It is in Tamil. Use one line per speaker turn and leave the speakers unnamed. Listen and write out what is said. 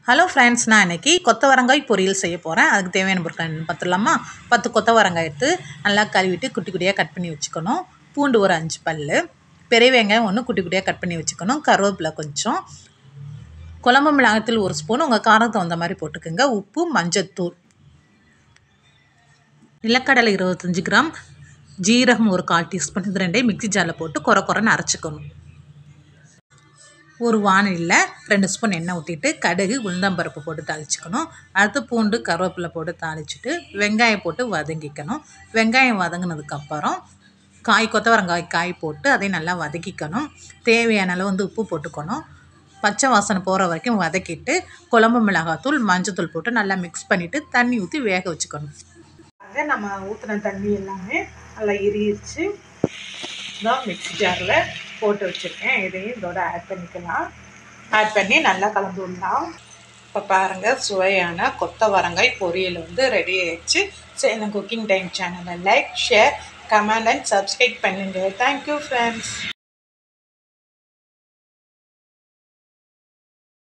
ஹலோ ஃப்ரெண்ட்ஸ் நான் இன்னைக்கு கொத்தவரங்காய் பொரியல் செய்ய போகிறேன் அதுக்கு தேவையான பொருட்கள் என்னன்னு பார்த்துடலாமா பத்து கொத்தவரங்காய் எடுத்து நல்லா கழுவிட்டு குட்டி குட்டியாக கட் பண்ணி வச்சுக்கணும் பூண்டு ஒரு அஞ்சு பல் பெரிய வெங்காயம் ஒன்று குட்டி குட்டியாக கட் பண்ணி வச்சுக்கணும் கருவேப்பிலை கொஞ்சம் குழம்பு மிளகாய்த்தூள் ஒரு ஸ்பூன் உங்கள் காரத்துக்கு தகுந்த மாதிரி போட்டுக்கோங்க உப்பு மஞ்சத்தூள் நிலக்கடலை இருபத்தஞ்சி கிராம் ஜீரகம் ஒரு கால் டீஸ்பூன் இது ரெண்டையும் மிக்ஸி ஜாரில் போட்டு குறை குறைன்னு அரைச்சிக்கணும் ஒரு வானிலில் ரெண்டு ஸ்பூன் எண்ணெய் ஊற்றிட்டு கடுகு உளுந்தம்பருப்பு போட்டு தாளிச்சிக்கணும் அடுத்து பூண்டு கருவேப்பிலை போட்டு தாளிச்சிட்டு வெங்காயம் போட்டு வதங்கிக்கணும் வெங்காயம் வதங்கினதுக்கப்புறம் காய் கொத்தவரங்காய் காய் போட்டு அதை நல்லா வதக்கிக்கணும் தேவையான அளவு வந்து உப்பு போட்டுக்கணும் பச்சை வாசனை போகிற வரைக்கும் வதக்கிட்டு குழம்பு மிளகாத்தூள் மஞ்சத்தூள் போட்டு நல்லா மிக்ஸ் பண்ணிவிட்டு தண்ணி ஊற்றி வேக வச்சுக்கணும்
அதை நம்ம ஊற்றின தண்ணி எல்லாமே நல்லா இரிச்சு தான் மிக்ஸி ஜாரில் போட்டு வச்சுருக்கேன் இதையும் இதோட ஆட் பண்ணிக்கலாம் ஆட் பண்ணி நல்லா கலந்து விடலாம் இப்போ பாருங்கள் சுவையான கொத்தவரங்காய் பொரியல் வந்து ரெடி ஆயிடுச்சு சேலம் குக்கிங் டைம் சேனலை like share comment and subscribe பண்ணுங்கள் தேங்க்யூ ஃப்ரெண்ட்ஸ்